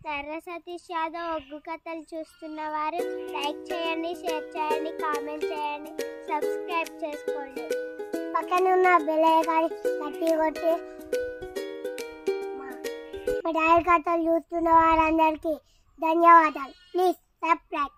తర్ర సతీష్ యాదవ్ ఒగ్గు కథలు చూస్తున్న వారు లైక్ చేయండి షేర్ చేయండి కామెంట్ చేయండి సబ్స్క్రైబ్ చేసుకోండి పక్కన ఉన్న బెల్ ఐకాన్ గట్టి కొట్టి మా డాడీ కథలు చూస్తున్న వారందరికీ ధన్యవాదాలు ప్లీజ్ సబ్స్క్రైబ్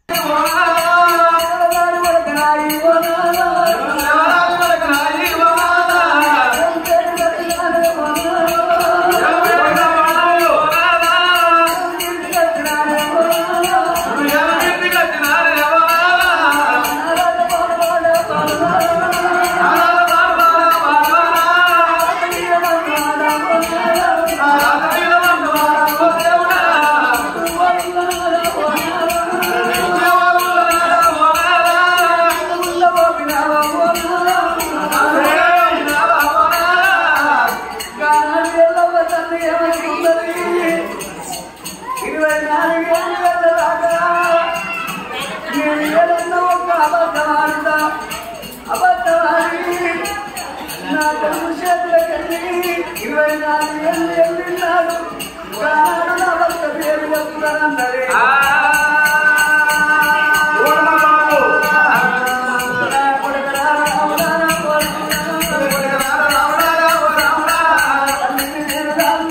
ఇరవై నాలుగేళ్ళు వెళ్ళదాకా నేను ఏదన్నా ఒక అబద్ధమాడుతా అబద్ధమాడి నా తెలుగు చేతులకెళ్ళి ఇరవై నాలుగేళ్ళు వెళ్ళినాడు కాదు నా భర్త పేరు చెప్తానన్నది నా కొడుకురా రాముడా, నా కొడుకురా తల్లిని నేను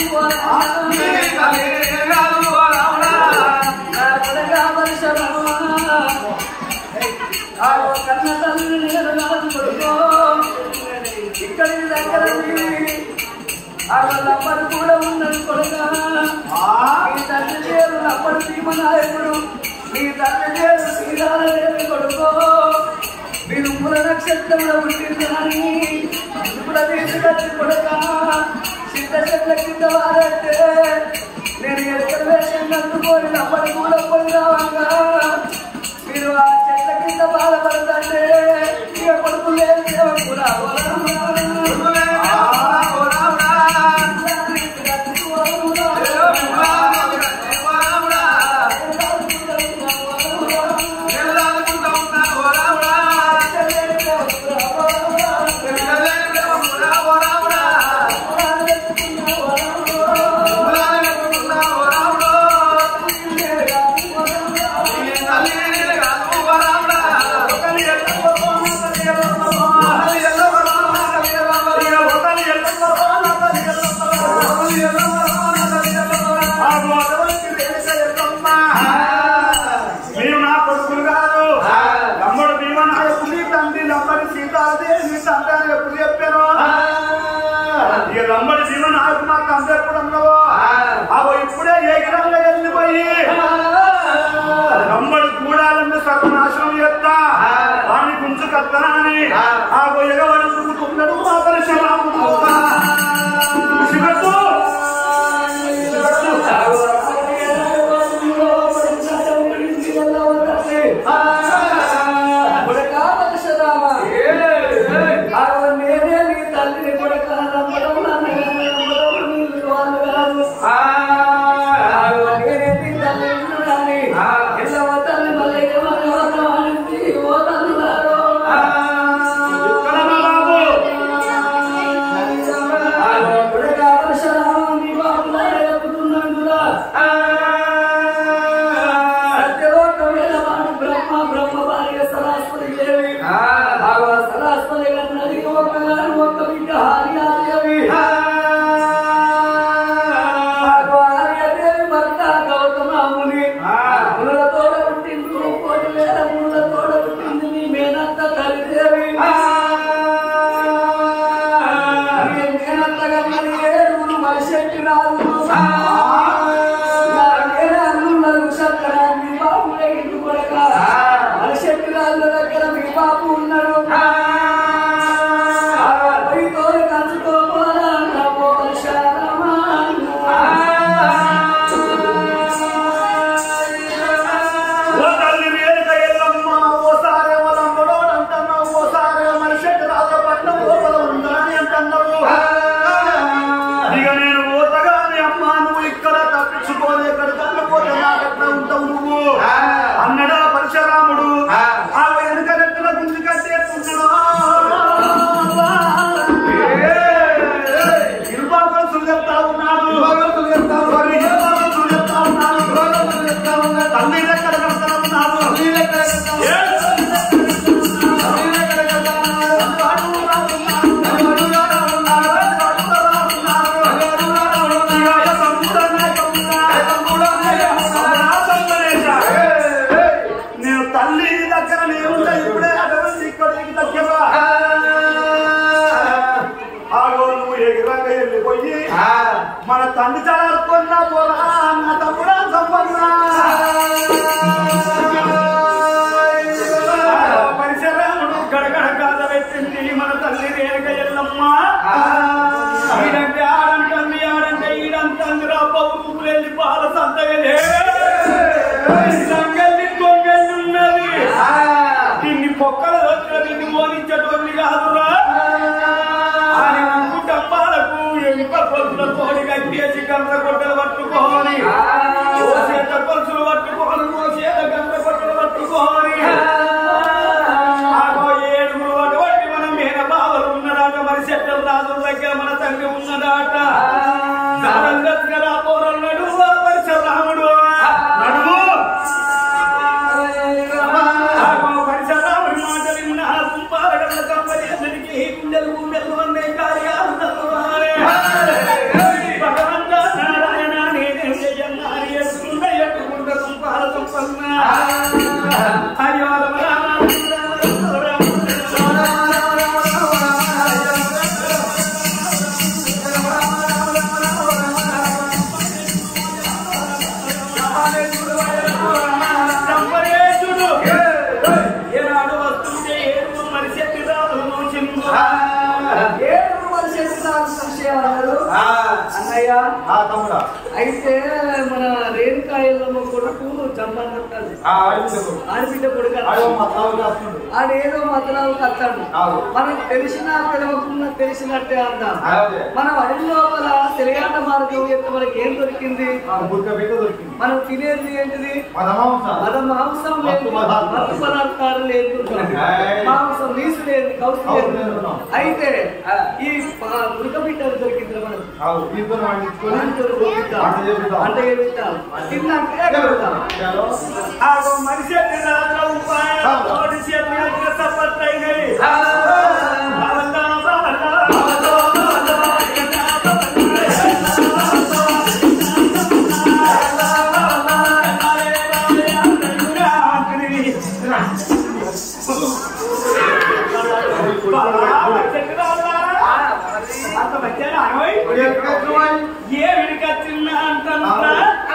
రాముడా. నా కొడుకా పరశురామా. ఆ కన్న తల్లిని నేను రాజు కొడుకో. ఇక్కడికి దగ్గర ఆ వాళ్ళమ్మడు కూడా ఉన్నది కొడుక మీ తండ్రి పేరు అప్పటి భీమనాయకుడు మీ తండ్రి పేరు శ్రీరామదేవి కొడుకో మీరు మూల నక్షత్రంలో పుట్టిందని ఇప్పుడు తీసుకొచ్చి కొడుక సిద్ధ చెట్ల కింద వారంటే నేను ఎక్కడ వేషం కట్టుకొని అప్పటి కూడా పోయినావంగా మీరు ఆ చెట్ల కింద బాధపడతంటే ఇక కొడుకు లేదు దేవుడు మీరు నా కొడుకులు కాదు తమ్ముడు భీమనాయకుని తండ్రి లంబడి సీతాదేవి తండ్రి అని ఎప్పుడు చెప్పాను ఇక లంబడి భీమనాయకు నాకు తండ్రి ఎప్పుడు అన్నావో అవి ఇప్పుడే ఏగిరంగా వెళ్ళిపోయి లంబడి కూడాలని సర్వనాశనం చేస్తా వాడిని గుంచు కత్తనా అని ఆ ఎగవడం దుక్కుతున్నాడు మా పరిశ్రమ శివత్తు ఎక్కడన్నా బాబు బ్రహ్మ బ్రహ్మ భార్య సరస్వతి దేవి సరస్వతి గారి ఒక ఒక బిడ్డ హార్యాదేవి హార్యాదేవి భర్త గౌతమాముని మునుల తోడ పుట్టింది కోటి వేల మునుల తోడ పుట్టింది నీ మేనత్త తల్లిదేవి మేనత్తగా మరి ఏడుగురు మనిషి రాదు దగ్గర మీ బాబు ఉన్నాడు ఓ తల్లి వేడుక ఎల్లమ్మ, ఓసారి వలంబడో అంటున్నావు, ఓసారి మనిషి రాజపట్నం లోపల ఉందని అంటున్నావు. ఇక నేను పోతగానే అమ్మా నువ్వు ఇక్కడ తప్పించుకోలే ఇక్కడ తప్పిపోతే నాకెట్లా ఉంటావు నువ్వు అన్నడా పరశురాముడు కొన్న పొరా నా తమ్ముడా సంపన్న పరిసరాముడు గడగడ కాద పెట్టింది మన తల్లి రేణుక ఎల్లమ్మ ఈడంటే ఆడంటుంది ఆడంటే ఈడంటుంది రా పౌరు వెళ్ళి పాల సంతగలే సంగల్ని కొంగల్ని ఉన్నది దీన్ని పొక్కల వచ్చిన దీన్ని మోనించటోని కాదురా అని కుటుంబాలకు ఎలుక కొలుసుల కోడి కట్టేసి గంట కొట్టలు పట్టుకోని ఓ చేత కొలుసులు పట్టుకోని ఓ చేత గంట కొట్టలు పట్టుకోని ఆగో ఏడుగురు అటువంటి మన మేన బావలు ఉన్నదాట మరి చెట్టల రాజుల దగ్గర మన తండ్రి ఉన్నదాట జారంగత్గా రా పోరన్నాడు ఆ పరిశరాముడు నడుము ఆగో పరిశరాముడి మాటలు విన్న ఆ కుంపాలగడ్డ కంపని అందరికీ గుండెలు గుండెలు అనే కార్యాలు నవ్వారే. భగవంతా నారాయణ నేనే జయన్నారి ఎత్తుకున్న ఎత్తుకుంట కుంపాల సంపన్న. అయ్యో రమ రామ రామ రామ రామ సంపరేశుడు. ఏనాడు వస్తుంటే ఏడుగు మనిషి ఎత్తిరాలు నూచిందు. ఏడుగురు మనిషి ఎత్తున్నారు సంశయాలు. అన్నయ్య ఆ తమ్ముడా అయితే మన రేణుకాయలమ్మ కొడుకు జమ్మన్నట్టాడు ఆ ఆడించదు ఆడబిడ్డ కొడుకు అయ్యో అన్నాడు. మా తావు చేస్తున్నాడు ఆడేదో మతలావు కట్టాడు అవును. మనకు తెలిసినా తెలియకుండా తెలిసినట్టే అందాం అదే. మనం అడవి లోపల తెలియాట మార్గం యొక్క మనకి ఏం దొరికింది ఆ బుక్క బిడ్డ దొరికింది మనం తినేది ఏంటిది మన మాంసం మన మాంసం లేదు మత్తు పదార్థాలు. మత్తు పదార్థాలు లేదు ఏయ్. మాంసం నీసు లేదు కౌసు కౌసు లేదు లేదు. అయితే ఈ మృగ బిడ్డలు దొరికింది మనం ఆవు దీంతో వండించుకొని వంటలు దొరుకుతాం. వంట చేపిద్దాం. వంట చేపిద్దాం. తిన్నాక ఎగరబెడతాం. చలో. ఆగో మనిషి ఎత్తిరాలు ఉపాయం. మనిషి ఎత్తిరాలు సపత్తైనవి. బావల్లా, బావల్లా, అంత మంచిగా ఇప్పుడు ఎక్కడ వచ్చినావు? ఏ విడికచ్చిన్నా అంటున్నా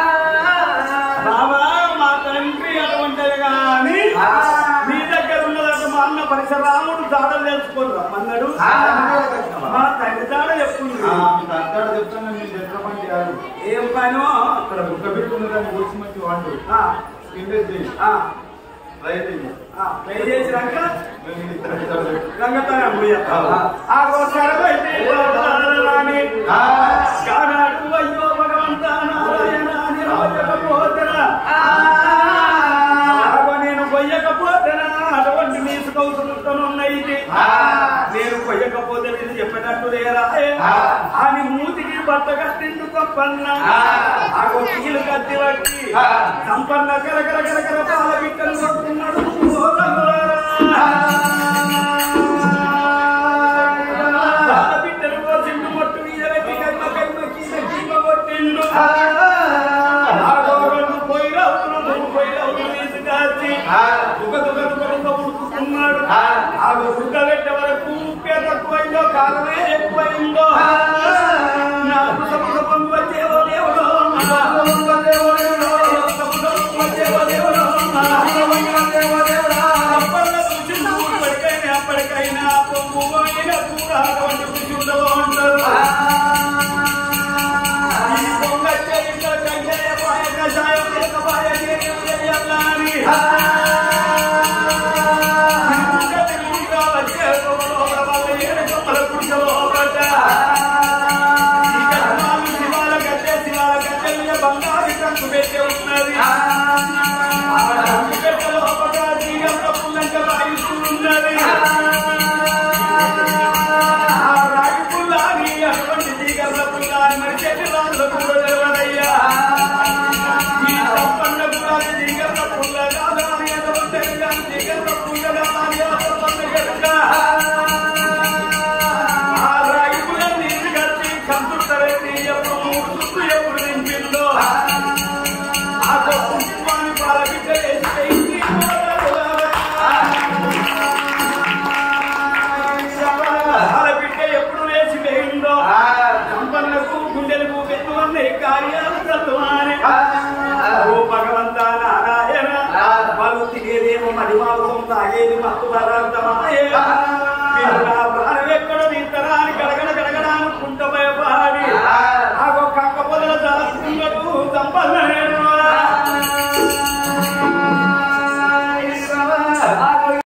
బాబా మా తండ్రి అటువంటిది కానీ మీ దగ్గర ఉన్నదంటే మా అన్న పరిసరాముడు దాడలు తెలుసుకోరు అన్నాడు మా తండ్రి దాడ చెప్తుంది ఆ, మీ తండ్రి చెప్తాను మీరు ఎట్లా పని చేయాలి ఏం పనో ఇక్కడ బుక్క బిడ్డ ఉంది దాన్ని కూర్చి మంచి వండు ఆ, కిందే చేయి ఆ, ఫ్రై చేయి ఆ, పే చేసినాక మేము ఇద్దరం ఇద్దరం చేయి. రంగతనం పోయాక ఆ గోసరం అయితే రాని ఆ. కానాడు అయ్యో భగవంత నారాయణ అని రోజకపోతరా ఆగో నేను కొయ్యకపోతేనా అటువంటి నీసు కౌసులున్నైతే ఆ. నేను కొయ్యకపోతే నేను చెప్పేటట్టు లేరా ఆ. అని మూతికి బట్ట కట్టిండు సంపన్న ఆ. ఆగో కీలు కత్తి పట్టి ఆ. సంపన్న కరకర కరకర పాల బిట్టలు కొట్టుకున్నాడు ఓ తమ్ములారా. పాల బిట్టలు కోసిండు మొట్టు మీద పెట్టి కైమ కైమ కీమ కీమ కొట్టిండు ఆగో రెండు పొయ్యిలవుతులు మూడు పొయ్యిలవుతులు తీసుకొచ్చి ఆ. దుఃఖ దుఃఖ దుఃఖ దుఃఖ ఉడుకుతున్నాడు ఆ. ఆగో దుఃఖ పెట్టే వరకు ఉప్పే తక్కువైందో కారమే ఎక్కువైందో నాకు సముద్ర పొంగు వచ్చేవో దేవుడో అప్పటికైనా పొంగు పోయిన కూర అటువంటి రుచి ఉండదు అంటారు ఈ పొంగ చెయ్యిలో కంచె పాయ కషాయం లేక పాయ చేయం చెయ్యాలని బంగారు కంకు పెట్టి ఉన్నది